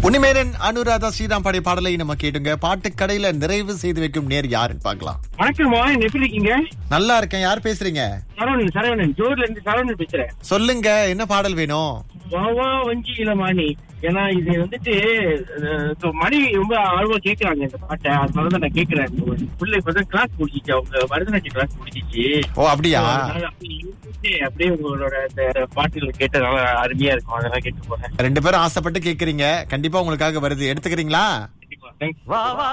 உன்னிமேரன் அனுராதா ஸ்ரீராம் பாடிய பாடலை நம்ம கேட்டுங்க பாட்டு கடையில நிறைவு செய்து வைக்கும் நேர் யாருன்னு பார்க்கலாம் வணக்கம் மோகன் எப்படி இருக்கீங்க நல்லா இருக்கேன் யார் பேசுறீங்க சரவணன் சரவணன் ஜோர்ல இருந்து சரவணன் பேசுறேன் சொல்லுங்க என்ன பாடல் வேணும் வாவா வஞ்சி இளமானி ஏன்னா இது வந்துட்டு அஹ், so மணி ரொம்ப ஆர்வம் கேக்குறாங்க இந்த பாட்டை அதனாலதான் நான் கேக்குறேன் பிள்ளை இப்பதான் கிளாஸ் முடிச்சிச்சு அவங்க பரதநாட்டிய கிளாஸ் முடிச்சிச்சு ஓ அப்படியா அதனால அப்படியே யோசிச்சுட்டு அப்படியே உங்களோட அந்த பாட்டுகள் கேட்டதால அருமையா இருக்கும் அதெல்லாம் கேட்டு போறேன் ரெண்டு பேரும் ஆசைப்பட்டு கேக்குறீங்க கண்டிப்பா உங்களுக்காக வருது எடுத்துக்கிறீங்களா கண்டிப்பா தேங்க்ஸ்